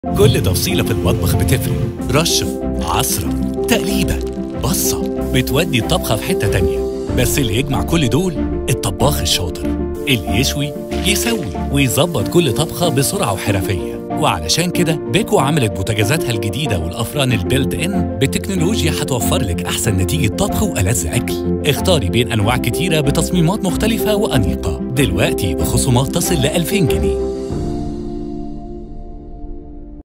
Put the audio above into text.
كل تفصيلة في المطبخ بتفرق رشة عصرة تقليبة بصة بتودي الطبخة في حتة تانية بس اللي يجمع كل دول الطباخ الشاطر اللي يشوي يسوي ويظبط كل طبخة بسرعة وحرفية وعلشان كده بيكو عملت بوتاجازاتها الجديدة والأفران البيلت إن بتكنولوجيا هتوفر لك أحسن نتيجة طبخ وألذ أكل اختاري بين أنواع كتيرة بتصميمات مختلفة وأنيقة دلوقتي بخصومات تصل ل 2000 جنيه